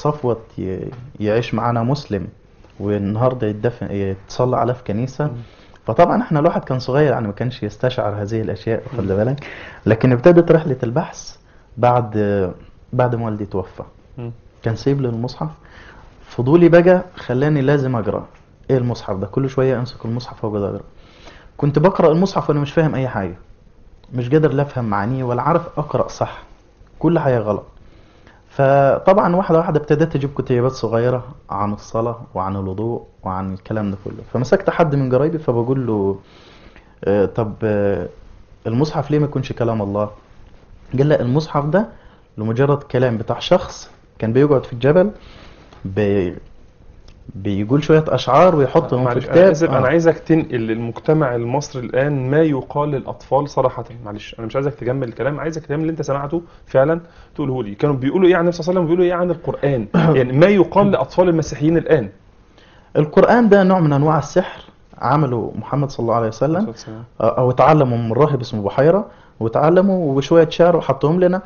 صفوت ي- يعيش معانا مسلم والنهارده يدفن يتصلى عليه في كنيسه فطبعا احنا الواحد كان صغير يعني ما كانش يستشعر هذه الاشياء خد بالك لكن ابتدت رحله البحث بعد بعد ما والدي توفى مم. كان سايب لي المصحف فضولي بقى خلاني لازم اقرا ايه المصحف ده كل شويه امسك المصحف واقعد اقرا كنت بقرا المصحف وانا مش فاهم اي حاجه مش قادر لا افهم معانيه ولا عارف اقرا صح كل حاجه غلط فطبعا واحده واحده ابتديت اجيب كتيبات صغيره عن الصلاه وعن الوضوء وعن الكلام ده كله فمسكت حد من قرايبي فبقول له آه، طب آه، المصحف ليه ما يكونش كلام الله قال لا المصحف ده لمجرد كلام بتاع شخص كان بيقعد في الجبل بي بيقول شوية أشعار ويحطهم في معلش كتاب انا اسف آه. انا عايزك تنقل للمجتمع المصري الان ما يقال للاطفال صراحه معلش انا مش عايزك تجمل الكلام عايزك الكلام اللي انت سمعته فعلا تقوله لي كانوا بيقولوا ايه عن النبي صلى الله عليه وسلم بيقولوا ايه عن القران يعني ما يقال لاطفال المسيحيين الان القرآن ده نوع من أنواع السحر عمله محمد صلى الله عليه وسلم آه، أو اتعلموا من راهب اسمه بحيرة وتعلموا وشوية شعر وحطهم لنا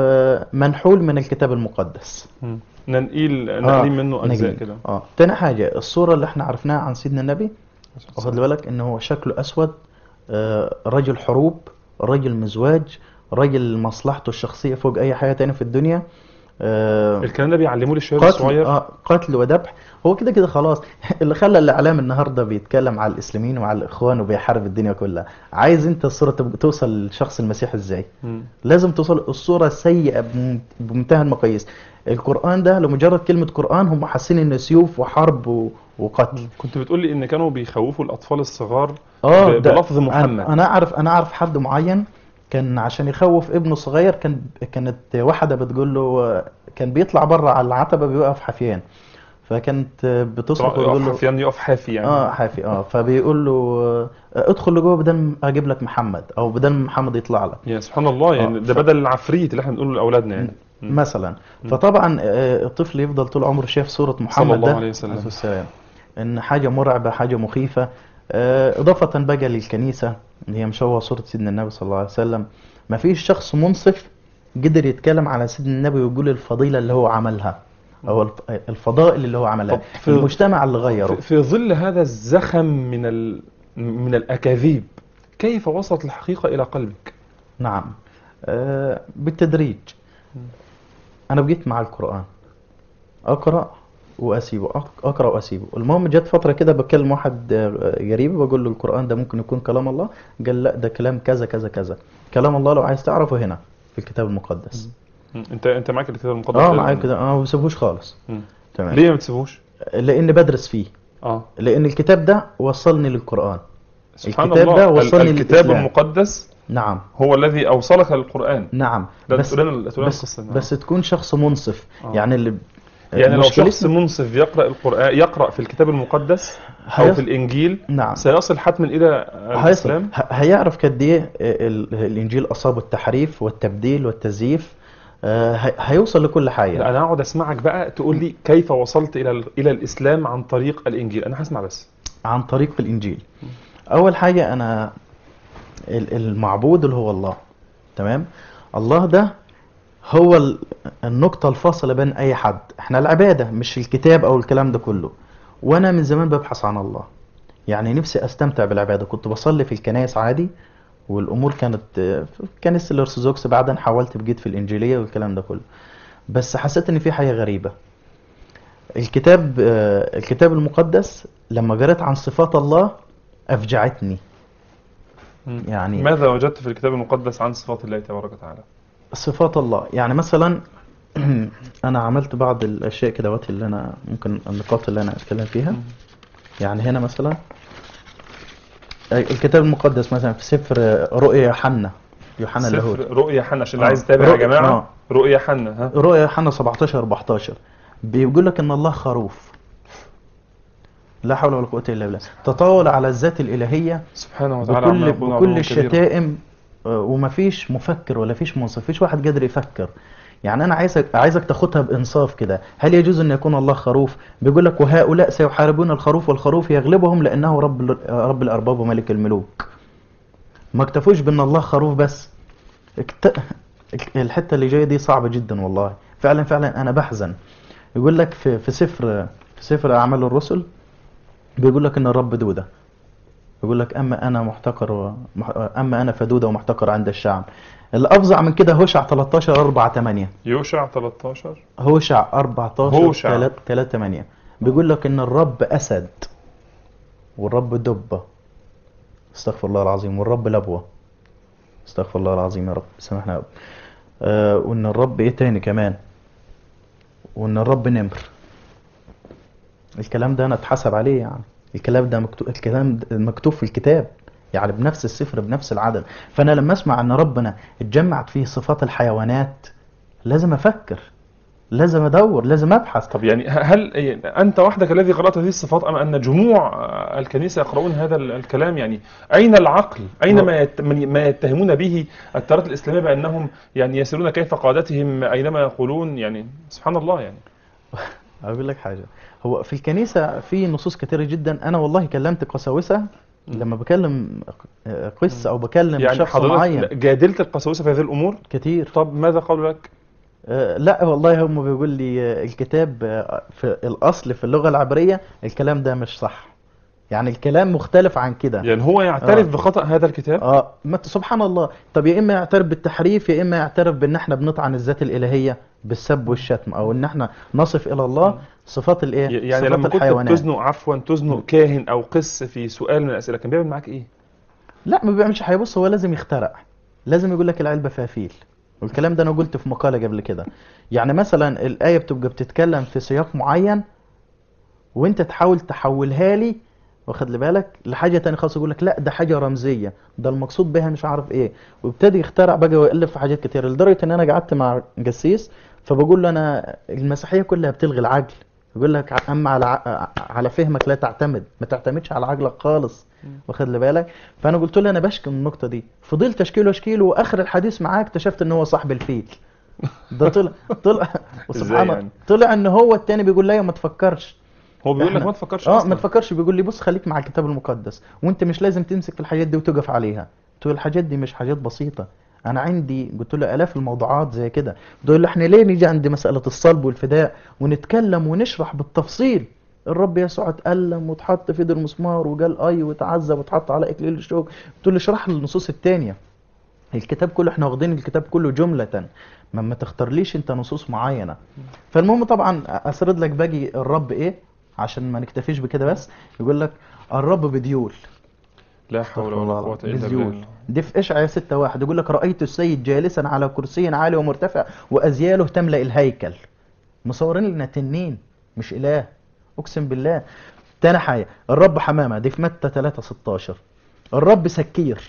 ومنحول من الكتاب المقدس مم. ننقيل نقلين منه اجزاء نجيب. كده اه تاني حاجة الصورة اللي احنا عرفناها عن سيدنا النبي واخد بالك ان هو شكله اسود آه، رجل حروب رجل مزواج رجل مصلحته الشخصية فوق اي حاجة تانية في الدنيا آه، الكلام ده بيعلموه للشباب قتل الصغير اه قتل وذبح هو كده كده خلاص اللي خلى الاعلام النهارده بيتكلم على الاسلاميين وعلى الاخوان وبيحارب الدنيا كلها عايز انت الصوره تبقى توصل للشخص المسيحي ازاي مم. لازم توصل الصوره سيئه بم- بمنتهى المقاييس القران ده لمجرد كلمه قران هم حاسين ان سيوف وحرب و- وقتل كنت بتقول لي ان كانوا بيخوفوا الاطفال الصغار اه ب- ده بلفظ محمد انا أنا اعرف انا اعرف حد معين كان عشان يخوف ابنه الصغير كان كانت واحده بتقول له كان بيطلع بره على العتبه بيوقف حفيان فكانت بتصرخ وتقول له حفيان يقف حافي يعني اه حافي اه فبيقول له آه، ادخل لجوه بدل ما اجيب لك محمد او بدل ما محمد يطلع لك يا سبحان الله يعني آه، ده ف- بدل العفريت اللي احنا بنقوله لاولادنا يعني مم. مثلا فطبعا آه، الطفل يفضل طول عمره شايف صورة محمد الله ده عليه وسلم. عليه السلام ان حاجة مرعبة حاجة مخيفة آه، اضافة بقى للكنيسة اللي هي مشوه صورة سيدنا النبي صلى الله عليه وسلم ما فيش شخص منصف قدر يتكلم على سيدنا النبي ويقول الفضيلة اللي هو عملها او الف- الفضائل اللي هو عملها طب في- المجتمع اللي غيره في, في ظل هذا الزخم من ال... من الاكاذيب كيف وصلت الحقيقه الى قلبك نعم آه، بالتدريج انا بقيت مع القرآن اقرأ واسيبه أق- اقرأ واسيبه المهم جت فترة كده بكلم واحد آه، قريب بقول له القرآن ده ممكن يكون كلام الله قال لا ده كلام كذا كذا كذا كلام الله لو عايز تعرفه هنا في الكتاب المقدس مم. انت انت معاك الكتاب المقدس اه الآن؟ معايا كده اه ما بسيبوش خالص مم. تمام ليه ما بتسيبوش لان بدرس فيه اه لان الكتاب ده وصلني للقرآن سبحان الكتاب الله ده وصلني ال- الكتاب للإسلام. المقدس نعم هو الذي اوصلك للقران نعم لا بس تقول لنا تقول لنا بس, القصه بس تكون شخص منصف آه. يعني اللي يعني لو مشكلتنا- شخص منصف يقرا القران يقرا في الكتاب المقدس او هيص- في الانجيل نعم سيصل حتما الى هيصل الاسلام ه- هيعرف قد ايه ال- الانجيل اصابه التحريف والتبديل والتزييف آه، هي- هيوصل لكل لا حاجه انا اقعد اسمعك بقى تقول لي كيف وصلت الى ال- الى الاسلام عن طريق الانجيل انا هسمع بس عن طريق الانجيل اول حاجه انا ال- المعبود اللي هو الله تمام الله ده هو ال- النقطة الفاصلة بين أي حد احنا العبادة مش الكتاب أو الكلام ده كله وأنا من زمان ببحث عن الله يعني نفسي أستمتع بالعبادة كنت بصلي في الكنائس عادي والأمور كانت آه، في الكنيسة الأرثوذكس بعدين حاولت بجيت في الإنجيلية والكلام ده كله بس حسيت إن في حاجة غريبة الكتاب آه، الكتاب المقدس لما قريت عن صفات الله أفجعتني يعني ماذا وجدت في الكتاب المقدس عن صفات الله تبارك وتعالى صفات الله يعني مثلا انا عملت بعض الاشياء كده اللي انا ممكن النقاط اللي انا اتكلم فيها يعني هنا مثلا الكتاب المقدس مثلا في سفر رؤيا يوحنا يوحنا اللاهوت سفر رؤيا حنا عشان اللي آه. عايز يتابع يا رؤيا- جماعه آه. رؤيا حنا ها رؤيا يوحنا 17 14 بيقول لك ان الله خروف لا حول ولا قوة الا بالله تطاول على الذات الالهية سبحانه وتعالى عما بكل يقول بكل علوا كبيرا. الشتائم آه، ومفيش مفكر ولا فيش منصف فيش واحد قادر يفكر يعني انا عايزك عايزك تاخدها بانصاف كده هل يجوز ان يكون الله خروف بيقول لك وهؤلاء سيحاربون الخروف والخروف يغلبهم لانه رب ال- رب الارباب وملك الملوك ما اكتفوش بان الله خروف بس اكت... الحته اللي جايه دي صعبه جدا والله فعلا فعلا انا بحزن يقول لك في في سفر في سفر اعمال الرسل بيقول لك ان الرب دوده يقول لك اما انا محتقر ومح... اما انا فدوده ومحتقر عند الشعب الافظع من كده هوشع 13 4 8 يوشع 13 هوشع 14 هوشع. 3 3 8 بيقول لك ان الرب اسد والرب دبه استغفر الله العظيم والرب لبوه استغفر الله العظيم يا رب سامحنا يا رب آه وان الرب ايه تاني كمان وان الرب نمر الكلام ده انا اتحسب عليه يعني الكلام ده مكتوب الكلام ده مكتوب في الكتاب يعني بنفس السفر بنفس العدد فانا لما اسمع ان ربنا اتجمعت فيه صفات الحيوانات لازم افكر لازم ادور لازم ابحث طب يعني ه- هل يعني أنت وحدك الذي قرأت هذه الصفات أم أن جموع آه، الكنيسة يقرؤون هذا ال- الكلام يعني أين العقل أين ما يت- من- ما يتهمون به التيارات الإسلامية بأنهم يعني يسيرون كيف قادتهم أينما يقولون يعني سبحان الله يعني اقول لك حاجه هو في الكنيسه في نصوص كتيره جدا انا والله كلمت قساوسه لما بكلم قس او بكلم يعني شخص حضرتك معين جادلت القساوسة في هذه الأمور كتير طب ماذا قالوا لك آه، لا والله هم بيقول لي آه، الكتاب آه، في الاصل في اللغه العبريه الكلام ده مش صح يعني الكلام مختلف عن كده يعني هو يعترف آه. بخطأ هذا الكتاب اه ما ت- سبحان الله طب يا اما يعترف بالتحريف يا اما يعترف بان احنا بنطعن الذات الالهيه بالسب والشتم او ان احنا نصف الى الله صفات الايه يعني صفات لما كنت الحيوانات تزنق عفوا تزنق كاهن أو قس في سؤال من الأسئلة كان بيعمل معاك إيه لا ما بيعملش حاجه بص هو لازم يخترع لازم يقول لك العلبه فيها فيل والكلام ده انا قلت في مقاله قبل كده يعني مثلا الايه بتبقى بتتكلم في سياق معين وانت تحاول تحولها لي واخد لي بالك لحاجه تانية خالص يقول لك لا ده حاجه رمزيه ده المقصود بها مش عارف ايه وابتدي يخترع بقى ويالف في حاجات كتير لدرجه ان انا قعدت مع جسيس فبقول له انا المسيحيه كلها بتلغي العقل يقول لك اما على ع- على فهمك لا تعتمد ما تعتمدش على عقلك خالص واخد لي بالك فانا قلت له انا بشكي من النقطه دي فضلت اشكيله اشكيله واخر الحديث معاه اكتشفت ان هو صاحب الفيل ده طلع طلع وسبحان الله يعني؟ طلع ان هو التاني بيقول لا ما تفكرش هو بيقول لك إحنا- ما تفكرش اه أصلاً. ما تفكرش بيقول لي بص خليك مع الكتاب المقدس وانت مش لازم تمسك في الحاجات دي وتقف عليها تقول الحاجات دي مش حاجات بسيطه انا عندي قلت له الاف الموضوعات زي كده تقول له احنا ليه نيجي عند مساله الصلب والفداء ونتكلم ونشرح بالتفصيل الرب يسوع اتألم واتحط في ايد المسمار وقال اي وتعذب واتحط على اكليل الشوك قلت له اشرح لي النصوص التانية الكتاب كله احنا واخدين الكتاب كله جملة ما ما تختارليش انت نصوص معينة فالمهم طبعا اسرد لك باقي الرب ايه عشان ما نكتفيش بكده بس يقول لك الرب بديول لا حول استغفر ولا الله قوة العظيم. إلا بديول بالله دي في اشعياء 6 واحد يقول لك رأيت السيد جالسا على كرسي عالي ومرتفع وأزياله تملأ الهيكل مصورين لنا تنين مش إله أقسم بالله تاني حاجة الرب حمامة دي في متى 3 16 الرب سكير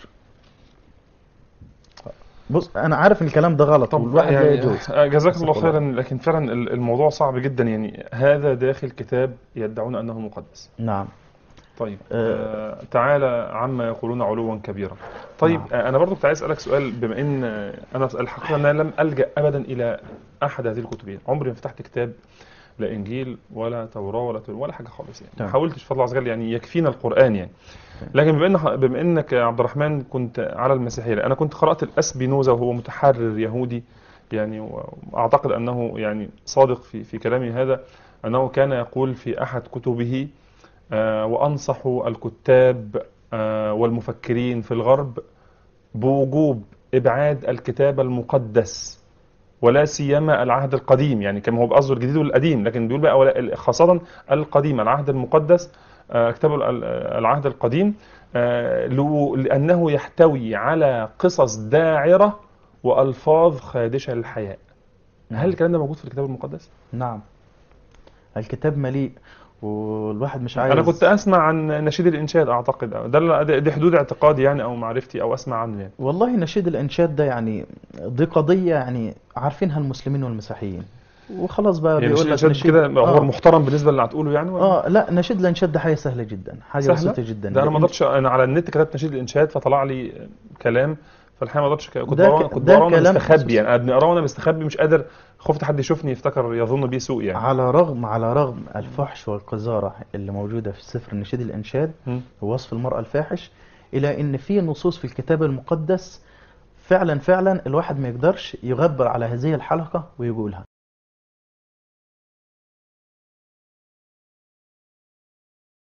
بص أنا عارف إن الكلام ده غلط طب والواحد لا يعني يجوز آه، جزاك الله استغفر الله. خيرا لكن فعلا ال- الموضوع صعب جدا يعني هذا داخل كتاب يدعون أنه مقدس نعم طيب آه. آه تعالى عما يقولون علوا كبيرا طيب نعم. آه انا برضو كنت عايز اسالك سؤال بما ان آه، انا الحقيقه ان انا لم الجا ابدا الى احد هذه الكتبين عمري ما فتحت كتاب لا انجيل ولا توراه ولا تل- ولا حاجه خالص يعني ما تمام. حاولتش بفضل الله عز وجل يعني يكفينا القران يعني لكن بما ان بما انك يا عبد الرحمن كنت على المسيحيه انا كنت قرات الاسبينوزا وهو متحرر يهودي يعني واعتقد انه يعني صادق في في كلامه هذا انه كان يقول في احد كتبه آه، وأنصح الكتاب آه، والمفكرين في الغرب بوجوب إبعاد الكتاب المقدس ولا سيما العهد القديم يعني كما هو بقصده الجديد والقديم لكن بيقول بقى ولا- خاصة القديم العهد المقدس آه، كتاب ال- ال- العهد القديم آه، لو- لأنه يحتوي على قصص داعرة وألفاظ خادشة للحياء هل الكلام ده موجود في الكتاب المقدس؟ نعم الكتاب مليء والواحد مش عايز انا كنت اسمع عن نشيد الانشاد اعتقد ده ال- دي حدود اعتقادي يعني او معرفتي او اسمع عنه يعني والله نشيد الانشاد ده يعني دي قضيه يعني عارفينها المسلمين والمسيحيين وخلاص بقى يعني بيقول نشيد لك الانشاد كده هو آه. محترم بالنسبه اللي هتقوله يعني ولا؟ اه لا نشيد الانشاد ده حاجه سهله جدا حاجه سهلة؟ بسيطه جدا ده انا ما لأن- قدرتش انا على النت كتبت نشيد الانشاد فطلع لي كلام فالحقيقه ما قدرتش ك- كنت ده بقراه ك- كنت ده بقراه وانا كلام مستخبي خصوص. يعني انا بنقراه وانا مستخبي مش قادر خفت حد يشوفني يفتكر يظن بي سوء يعني على رغم على رغم الفحش والقذاره اللي موجوده في سفر نشيد الانشاد مم. ووصف المراه الفاحش الى ان في نصوص في الكتاب المقدس فعلا فعلا الواحد ما يقدرش يغبر على هذه الحلقه ويقولها